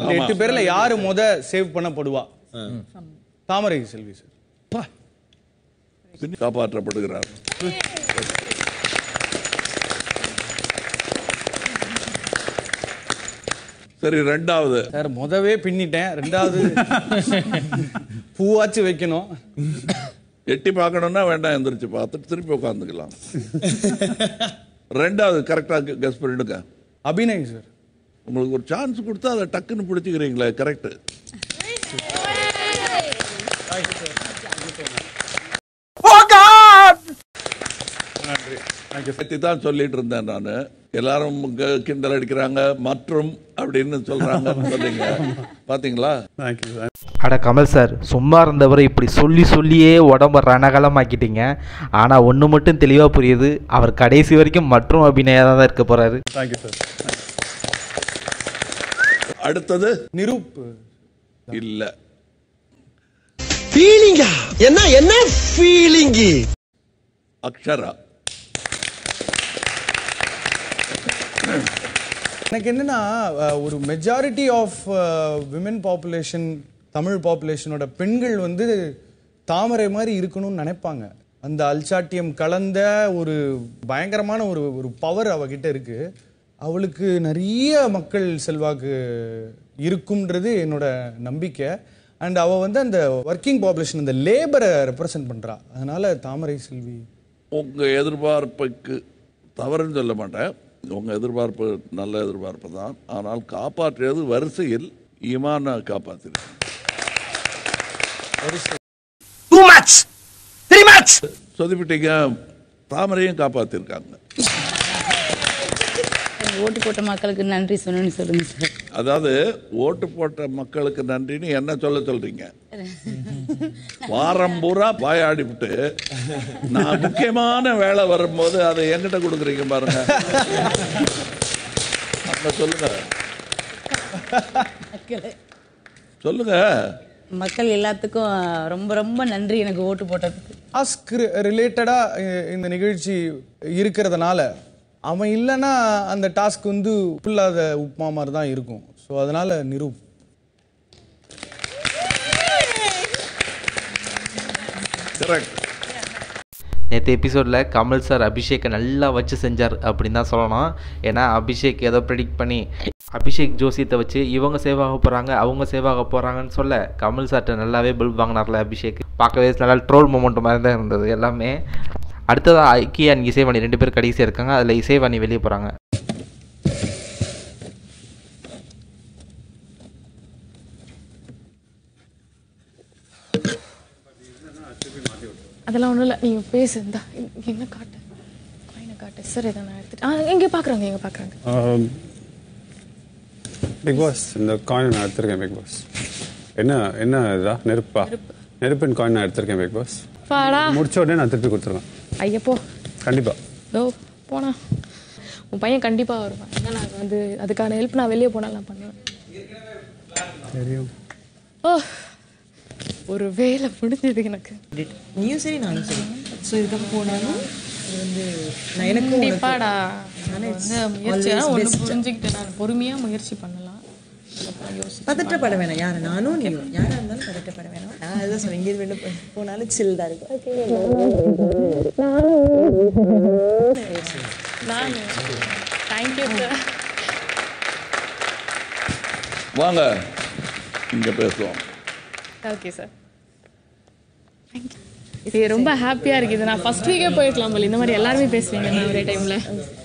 இந்த எட்டு பேர்ல யாரு முத சேவ் பண்ணப்படுவா தாமரை செல்வி சார் காப்பாற்றப்படுகிறார் சரி ரெண்டாவது சார் முதவே பின்னிட்டேன் ரெண்டாவது பூவாச்சு வைக்கணும் எட்டி பார்க்கணும்னா வேண்டாம் எந்திரிச்சு பார்த்துட்டு திருப்பி உட்காந்துக்கலாம் ரெண்டாவது கரெக்டா கெஸ் பண்ணிடுங்க அபிநய் சார் உங்களுக்கு ஒரு சான்ஸ் கொடுத்தா அதை டக்குன்னு பிடிச்சிக்கிறீங்களே கரெக்ட் பத்தி தான் சொல்லிட்டு இருந்தேன் நான் எல்லாரும் க- கிண்டல் அடிக்கிறாங்க மற்றும் அப்படின்னு சொல்றாங்க சொன்னீங்க பாத்தீங்களா அட கமல் சார் சும்மா இருந்தவரை இப்படி சொல்லி சொல்லியே உடம்ப ரணகலமாக்கிட்டீங்க ஆனால் ஒன்று மட்டும் தெளிவாக புரியுது அவர் கடைசி வரைக்கும் மற்றும் அபிநயா தான் இருக்க போகிறாரு தேங்க்யூ சார் அடுத்தது நிரூப் இல்ல ஃபீலிங்கா என்ன என்ன ஃபீலிங் அக்ஷரா எனக்கு என்னன்னா அஹ், ஒரு majority of women population Tamil பாப்புலேஷனோட பெண்கள் வந்து தாமரை மாதிரி இருக்கணும்னு நினைப்பாங்க அந்த அல்சாட்டியம் கலந்த ஒரு பயங்கரமான ஒரு ஒரு பவர் அவகிட்ட இருக்கு அவளுக்கு நிறைய மக்கள் செல்வாக்கு இருக்கும்ன்றது என்னோட நம்பிக்கை அண்ட் அவ வந்து அந்த ஒர்க்கிங் பாப்புலேஷன் அந்த லேபரை ரெப்ரசன்ட் பண்றா அதனால தாமரை செல்வி உங்க எதிர்பார்ப்புக்கு தவறுன்னு சொல்ல மாட்டேன் உங்க எதிர்பார்ப்பு நல்ல எதிர்பார்ப்பு தான் ஆனால் காப்பாற்றியது வரிசையில் ஈமான காப்பாற்றினேன் டூ மச் த்ரீ மச் சொதிப்பிட்டீங்க தாமரையும் காப்பாத்திருக்காங்க ஓட்டு போட்ட மக்களுக்கு நன்றி சொல்லணும்னு சொல்லுங்க சார் அதாவது ஓட்டு போட்ட மக்களுக்கு நன்றின்னு என்ன சொல்ல சொல்றீங்க வாரம் பூரா பாயாடிவிட்டு நான் முக்கியமான வேலை வரும்போது அதை என்கிட்ட கொடுக்குறீங்க பாருங்க அப்ப சொல்லுங்க சொல்லுங்க மக்கள் எல்லாத்துக்கும் ரொம்ப ரொம்ப நன்றி எனக்கு ஓட்டு போட்டதுக்கு டாஸ்க் ரிலேட்டடா இந்த நிகழ்ச்சி இருக்கிறதுனால அவன் இல்லைன்னா அந்த டாஸ்க் வந்து உப்பில்லாத உப்புமா மாதிரி தான் இருக்கும் ஸோ அதனால நிரூப் கரெக்ட் நேற்று எபிசோடில் கமல் சார் அபிஷேக்கை நல்லா வச்சு செஞ்சார் அப்படின்னு தான் சொல்லணும் ஏன்னா அபிஷேக் ஏதோ ப்ரெடிக்ட் பண்ணி அபிஷேக் ஜோசியத்தை வச்சு இவங்க சேவ் ஆக போகிறாங்க அவங்க சேவ் ஆக போகிறாங்கன்னு சொல்ல கமல் சார்ட்ட நல்லாவே பல்ப் வாங்கினார்ல அபிஷேக் பார்க்கவே நல்லா ட்ரோல் மூமெண்ட் மாதிரி தான் இருந்தது எல்லாமே அடுத்ததாக ஐக்கிய அண்ட் இசைவாணி ரெண்டு பேர் கடைசியாக இருக்காங்க அதில் இசைவாணி வெளியே போகிறாங்க அதெல்லாம் ஒன்றும் இல்லை நீங்கள் பேசு இந்தா இங்க என்ன காட்டு காயினை காட்டு சார் இதை நான் எடுத்துட்டு ஆ எங்கே பார்க்குறாங்க எங்கே பார்க்குறாங்க பிக் பாஸ் இந்த காயின் நான் எடுத்திருக்கேன் பிக் பாஸ் என்ன என்ன இதா நெருப்பா நெருப்பின் காயின் நான் எடுத்திருக்கேன் பிக் பாஸ் பாடா முடிச்ச உடனே நான் திருப்பி கொடுத்துருவேன் ஐயப்போ கண்டிப்பா தோ போனா உன் பையன் கண்டிப்பாக வருவான் ஏன்னா நான் வந்து அதுக்கான ஹெல்ப் நான் வெளியே போனால் நான் பண்ணுவேன் தெரியும் ஓ ஒரு வேலை முடிஞ்சது எனக்கு நீயும் சரி நானும் சரி ஸோ இதுக்கப்புறம் போனாலும் அது வந்து நான் எனக்கும் கண்டிப்பாடா நான் வந்து முயற்சி ஒன்று புரிஞ்சுக்கிட்டு நான் பொறுமையாக முயற்சி பண்ணலாம் அதுக்கப்புறம் யோசி பதட்டப்பட வேணாம் யார் நானும் நீயும் யாராக இருந்தாலும் பதட்டப்பட வேணாம் நான் அதுதான் சொல்றேன் எங்கேயும் வெளில போ- போனாலும் சில் தான் இருக்கும் நான் தேங்க்யூ சார் வாங்க இங்க பேசுவோம் ஓகே சார் இது ரொம்ப ஹாப்பியாக இருக்குது நான் ஃபர்ஸ்ட் வீக்கே போயிருக்கலாம் போல இந்த மாதிரி எல்லாருமே பேசுவீங்க நான் ஒரே டைமில்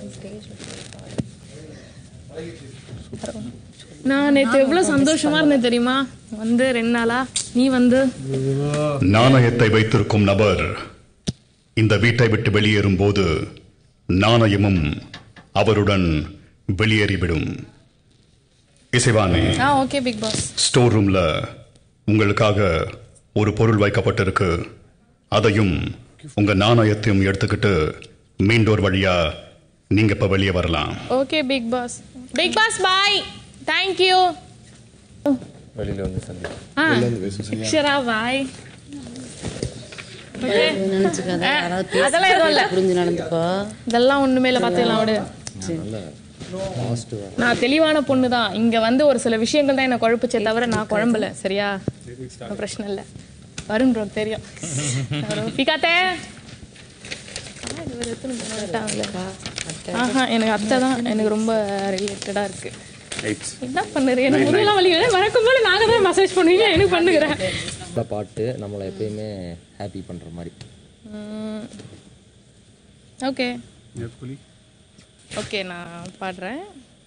நான் நேற்று எவ்வளோ சந்தோஷமா இருந்தேன் தெரியுமா வந்து ரெண்டு நாளா நீ வந்து நாணயத்தை வைத்திருக்கும் நபர் இந்த வீட்டை விட்டு வெளியேறும் போது நாணயமும் அவருடன் வெளியேறிவிடும் இசைவாணி ஆ ஓகே பிக் பாஸ் ஸ்டோர் ரூம்ல உங்களுக்காக ஒரு பொருள் வைக்கப்பட்டிருக்கு அதையும் உங்க நாணயத்தையும் எடுத்துக்கிட்டு மீண்டோர் வழியா நீங்க இப்ப வெளியே வரலாம் okay Bigg Boss Bigg Boss bye thank you வெளியில வந்து சந்தி ஆ ஷரா பாய் நினைச்சுக்காத அதெல்லாம் எதுவும் இல்ல புரிஞ்சு நடந்துக்கோ இதெல்லாம் ஒண்ணுமே இல்லை பார்த்துக்கலாம் விடு நான் தெளிவான பொண்ணு தான் இங்க வந்து ஒரு சில விஷயங்கள் தான் என்ன குழப்புச்சே தவிர நான் குழம்பல சரியா ஒண்ணும் பிரச்சனை இல்லை வரும் bro தெரியும் வரும். பிகாத்தே ஆ, இது ஒரு எத்தனை பேர் வந்துட்டாங்களே. ஆஹா எனக்கு அத்தை தான் எனக்கு ரொம்ப ரிலேட்டடா இருக்கு என்ன பண்ணுறது எனக்கு முதுகெல்லாம் வலி வருது. வழக்கம் போல நாங்க தான் மசாஜ் பண்ணுவீங்க எனக்கு பண்ணுகிறேன் நல்ல பாட்டு நம்மளை எப்பயுமே ஹாப்பி பண்ணுற மாதிரி ஓகே ஓகே நான் பாடுறேன்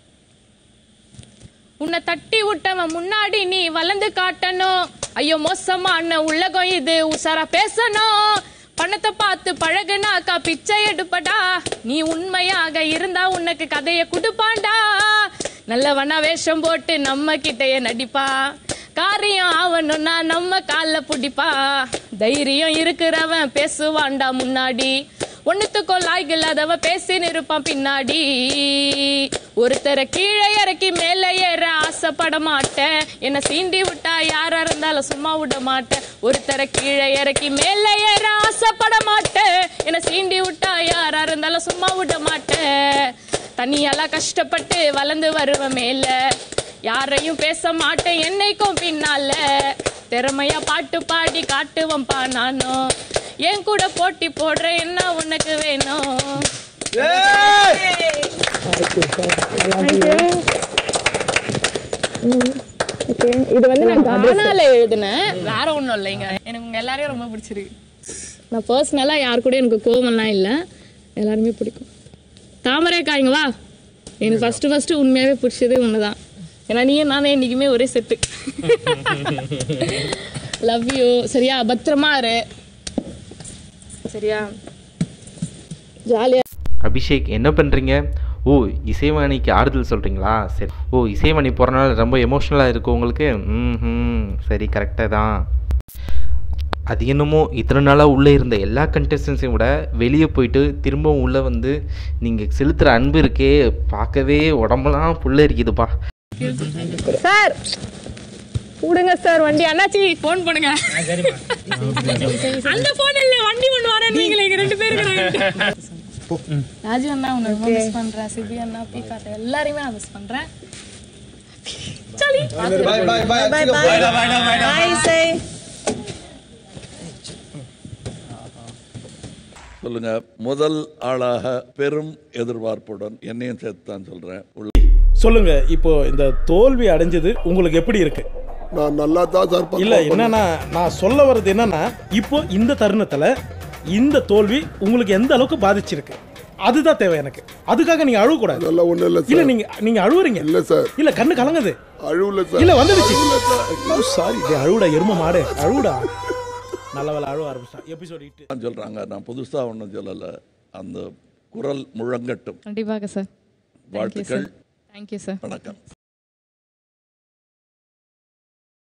உன்னை தட்டி விட்டவன் முன்னாடி நீ வளர்ந்து காட்டணும் ஐயோ மோசமான உள்ளகம் இது உசாரா பேசணும் பணத்தை பார்த்து பழகுனாக்கா பிச்சை எடுப்படா நீ உண்மையாக இருந்தா உனக்கு கதையை குடுப்பாண்டா நல்லவனா வேஷம் போட்டு நம்ம கிட்டயே நடிப்பா காரியம் ஆவணும்னா நம்ம கால்ல புடிப்பா தைரியம் இருக்கிறவன் பேசுவான்டா முன்னாடி ஒண்ணுத்துக்கோ லாய்க்கு இல்லாதவன் பேசின்னு இருப்பான் பின்னாடி ஒருத்தரை கீழே இறக்கி மேலே ஏற ஆசைப்பட மாட்டேன் என்ன சீண்டி விட்டா யாரா இருந்தாலும் சும்மா விட மாட்டேன் ஒருத்தரை கீழே இறக்கி மேலே ஏற ஆசைப்பட மாட்டேன் என்ன சீண்டி விட்டா யாரா இருந்தாலும் சும்மா விட மாட்டேன் தனியெல்லாம் கஷ்டப்பட்டு வளர்ந்து வருவேன் மேல யாரையும் பேச மாட்டேன் என்னைக்கும் பின்னால திறமையா பாட்டு பாடி காட்டுவம்பா நானும் என் கூட போட்டி போடுற என்ன உனக்கு வேணும் இது வந்து நான் கானால எழுதினேன் வேற ஒண்ணும் இல்லைங்க எனக்கு உங்க எல்லாரையும் ரொம்ப பிடிச்சிருக்கு நான் பர்சனலா யார் கூட எனக்கு கோவம்லாம் இல்லை எல்லாருமே பிடிக்கும் தாமரை காய்ங்க வா எனக்கு ஃபர்ஸ்ட் ஃபர்ஸ்ட் உண்மையாவே பிடிச்சது ஒண்ணுதான் ஏன்னா நீயும் நானே என்னைக்குமே ஒரே செட்டு லவ் யூ சரியா பத்திரமா இரு சரியா ஜாலியா அபிஷேக் என்ன பண்ணுறீங்க ஓ இசைவாணிக்கு ஆறுதல் சொல்கிறீங்களா சரி ஓ இசைவாணி போகிறனால ரொம்ப எமோஷ்னலாக இருக்கும் உங்களுக்கு ம் சரி கரெக்டாக தான் அது என்னமோ இத்தனை நாளாக உள்ளே இருந்த எல்லா கண்டஸ்டன்ஸையும் விட வெளியே போயிட்டு திரும்பவும் உள்ளே வந்து நீங்கள் செலுத்துகிற அன்பு இருக்கே பார்க்கவே உடம்பெல்லாம் புல்லரிக்குதுப்பா சார் விடுங்க சார் வண்டி அண்ணாச்சி ஃபோன் பண்ணுங்க அந்த போன் இல்ல வண்டி ஒண்ணு வரேன் நீங்களே இங்க ரெண்டு பேருக்கு ராஜு அண்ணா உன்னை ரொம்ப மிஸ் பண்றேன் சிபி அண்ணா பி காட்ட எல்லாரையுமே நான் மிஸ் பண்றேன் சலி Bye, bye, bye. Bye, bye, bye. Bye, say. சொல்லுங்க முதல் ஆளாக பெரும் எதிர்பார்ப்புடன் என்னையும் சேர்த்து தான் சொல்றேன் உள்ள சொல்லுங்க இப்போ இந்த தோல்வி அடைஞ்சது உங்களுக்கு எப்படி இருக்கு நான் நல்லா தான் சார் இல்ல என்னன்னா நான் சொல்ல வர்றது என்னன்னா இப்போ இந்த தருணத்துல இந்த தோல்வி உங்களுக்கு எந்த அளவுக்கு பாதிச்சிருக்கு அதுதான் தேவை எனக்கு அதுக்காக நீங்க அழுவ கூடாது அதெல்லாம் ஒண்ணும் இல்ல இல்ல சார் நீங்க நீங்க அழுவுறீங்க இல்ல சார் இல்ல கண்ணு கலங்குது அழுவல சார் இல்ல வந்துடுச்சு அழுவல சார். சாரி அழுவுடா எரும மாடு அழுவுடா நல்ல வேலை அழுவ ஆரம்பிச்சான் எபிசோட் இட்டு தான் சொல்றாங்க நான் புதுசா ஒன்றும் சொல்லலை அந்த குரல் முழங்கட்டும் கண்டிப்பாக சார் வாழ்த்துக்கள் தேங்க்யூ சார் வணக்கம்